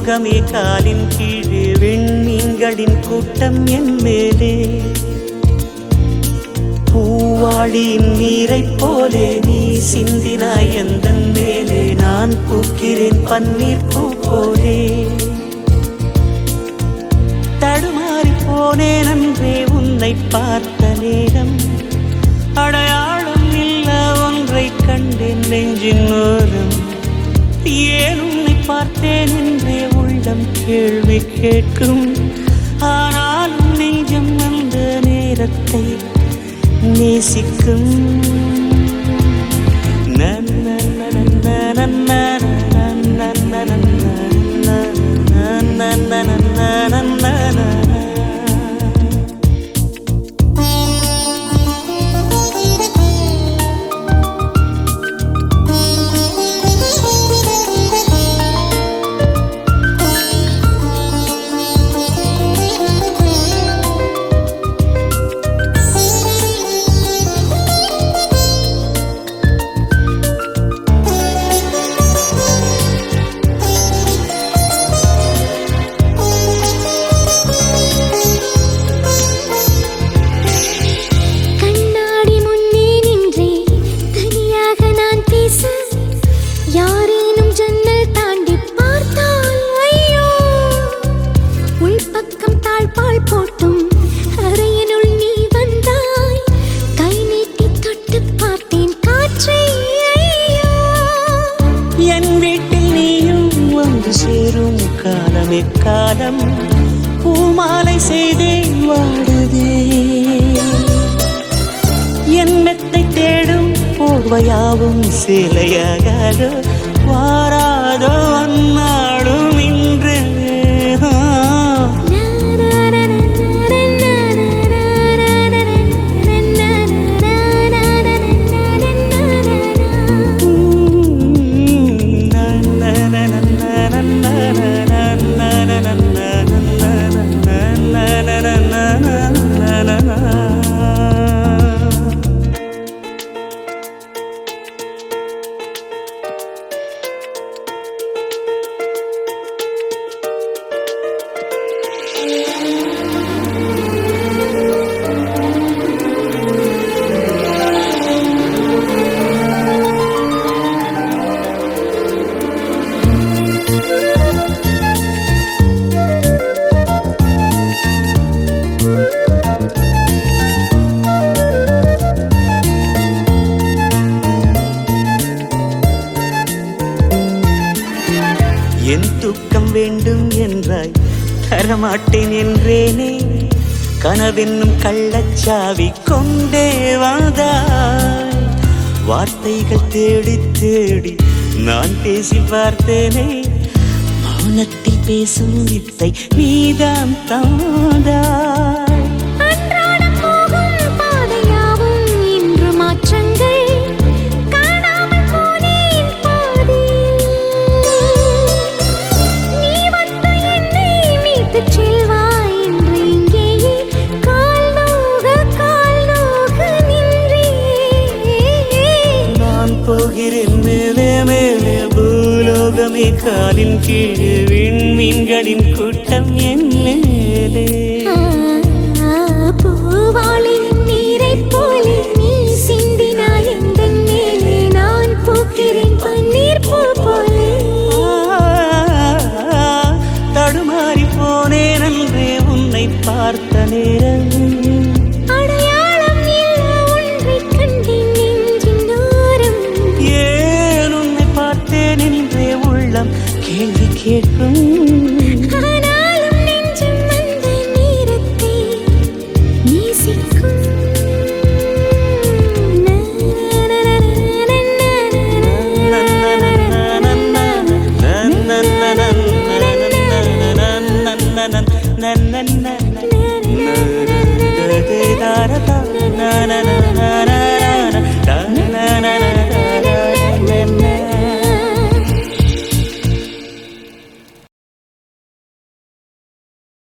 பூலோகமே காலின் கீழே விண்மீன்களின் கூட்டம் என் மேலே பூவாளியின் நீரைப் போலே நீ சிந்தினாய் எந்த மேலே நான் பூக்கிறேன் பன்னீர் பூ போலே தடுமாறி போனேன் அன்றே உன்னை பார்த்த நேரம் அடையாளம் இல்ல ஒன்றை கண்டேன் நெஞ்சின் ஓரம் ஏன் உன்னை பார்த்தேன் என்றே உள்ளம் கேள்வி கேட்கும் ஆனாலும் நெஞ்சம் அந்த நேரத்தை நேசிக்கும் கண்ணாடி முன்னே நின்றே தனியாக நான் பேச யாரேனும் ஜன்னல் தாண்டி பார்த்தால் ஐயோ உள்பக்கம் தாழ்பால் போட்டும் அறையினுள் நீ வந்தாய் கை நீட்டி தொட்டு பார்த்தேன் காற்றை ஐயோ என் வீட்டில் நீயும் வந்து சேரும் காலமே காலம் பூமாலை செய்தே வாடுதே என் மெத்தை தேடும் போர்வையாவும் சேலையாக வாராதோ அந்நாடும் இன்று ஆ. என் தூக்கம் வேண்டும் என்றாய் தரமாட்டேன் என்றேனே கனவென்னும் கள்ளச்சாவி கொண்டே வந்தாய் வார்த்தைகள் தேடி தேடி நான் பேசி பார்த்தேனே மௌனத்தில் பேசும் வித்தை நீதான் தாந்தாய் அன்றாடம் போகும் பாதையாவும் இன்று மாற்றங்கள் காணாமல் போனேன் பாதியில். நீ வந்து என்னை மீட்டுச் செல்வாய் என்று இங்கேயே கால் நோக, கால் நோக நின்றேன். நான் போகிறேன் மேலே மேலே பூலோகமே காலின் கீழே விண்மீன்களின் கூட்டம் என் மேலே ஆ, ஆ, பூவாளின் நீரைப் போலே நீ சிந்தினாய் எந்தன் மேலே. நான் பூக்கிறேன் பன்னீர் பூ போலே தடுமாறி போனேன் அன்றே உன்னை பார்த்த நேரம்